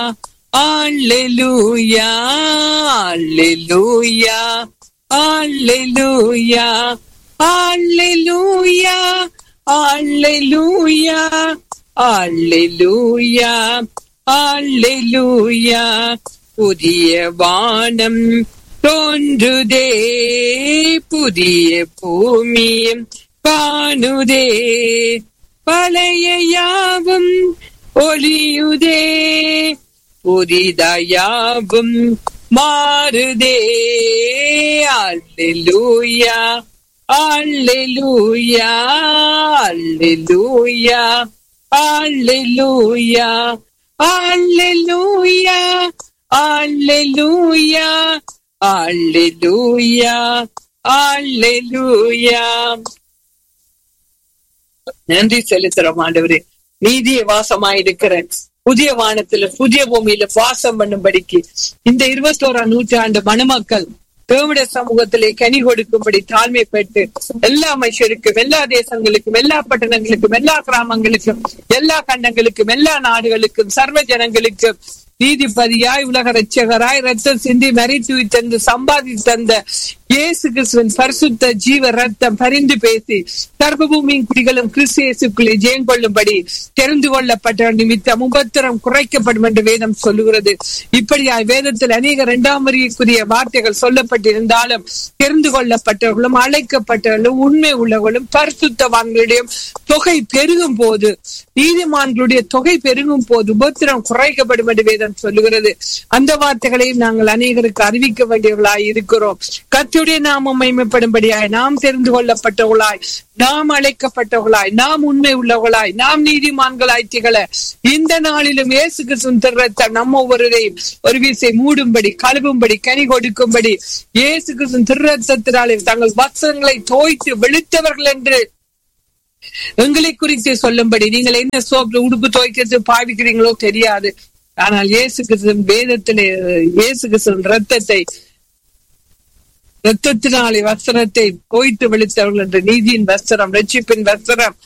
Alleluia, Alleluia, Alleluia, Alleluia, Alleluia, Alleluia, Alleluia. புதிய வானம் தோன்றுதே புதிய பூமியும் காணுதே பழைய யாவும் ஒளியுதே புதிதயாவும் மாறுதே அல்லேலூயா அல்லேலூயா அல்லேலூயா அல்லேலூயா அல்லேலூயா அல்லேலூயா அல்லேலூயா அல்லேலூயா நன்றி செலுத்துறோம் ஆண்டவரே நீதிய வாசமாயிருக்கிற புதிய வானத்துல புதிய பூமியில வாசம் பண்ணும்படிக்கு இந்த இருபத்தோராம் நூற்றாண்டு மணமக்கள் தேவடைய சமூகத்திலே கனி கொடுக்கும்படி தாழ்மைப்பட்டு எல்லா மனுஷருக்கும் எல்லா தேசங்களுக்கும் எல்லா பட்டணங்களுக்கும் எல்லா கிராமங்களுக்கும் எல்லா கண்டங்களுக்கும் எல்லா நாடுகளுக்கும் சர்வ ஜனங்களுக்கும் நீதிபதியாய் உலக ரட்சகராய் ரத்தம் சிந்தி மறித்து தந்து சம்பாதி தந்த இயேசு கிறிஸ்துவின் பரிசுத்த ஜீவ ரத்தம் பரிந்து பேசி சர்வபூமியின் குடிகளும் கிறிஸ்து இயேசுக்குள்ளே ஜெயம் கொள்ளும்படி தெரிந்து கொள்ளப்பட்ட நிமித்தம் உபத்திரம் குறைக்கப்படும் என்று வேதம் சொல்லுகிறது இப்படியாய் வேதத்தில் அநேக இரண்டாம் வரிக்குரிய வார்த்தைகள் சொல்லப்பட்டிருந்தாலும் தெரிந்து கொள்ளப்பட்டவர்களும் அழைக்கப்பட்டவர்களும் உண்மை உள்ளவர்களும் பரிசுத்தவான்களுடைய தொகை பெருகும் போது நீதிமான்களுடைய தொகை பெருகும் போது உபத்திரம் குறைக்கப்படும் என்று வேதம் சொல்லுகிறது அந்த வார்த்தைகளையும் நாங்கள் அநேகருக்கு அறிவிக்க வேண்டியவர்களாய் இருக்கிறோம் கத்துடைய நாமம் மைமைப்படும்படியாய் நாம் தெரிந்து கொள்ளப்பட்டவர்களாய் நாம் அழைக்கப்பட்டவர்களாய் நாம் உண்மை உள்ளவர்களாய் நாம் நீதிமான்களாய் திகழ இந்த நாளிலும் இயேசு கிறிஸ்துவின் ரத்தம் நம்ம ஒவ்வொருவரையும் ஒரு வீசை மூடும்படி கழுவும்படி கனி கொடுக்கும்படி இயேசு கிறிஸ்துவின் திருரத்தத்தினாலே தங்கள் வஸ்திரங்களை தோய்த்து வெளுத்தவர்கள் என்று எங்களை குறித்து சொல்லும்படி நீங்கள் என்ன சோப்பு உடுப்பு துவைக்கிறது பாவிக்கிறீங்களோ தெரியாது ஆனால் இயேசு கிறிஸ்துவின் வேதத்திலே இயேசு கிறிஸ்துவின் ரத்தத்தை ரத்தத்தினாலே வஸ்திரத்தை போய்த்து வெளுத்தவர்கள் என்ற நீதியின் வஸ்திரம் ரட்சிப்பின் வஸ்திரம்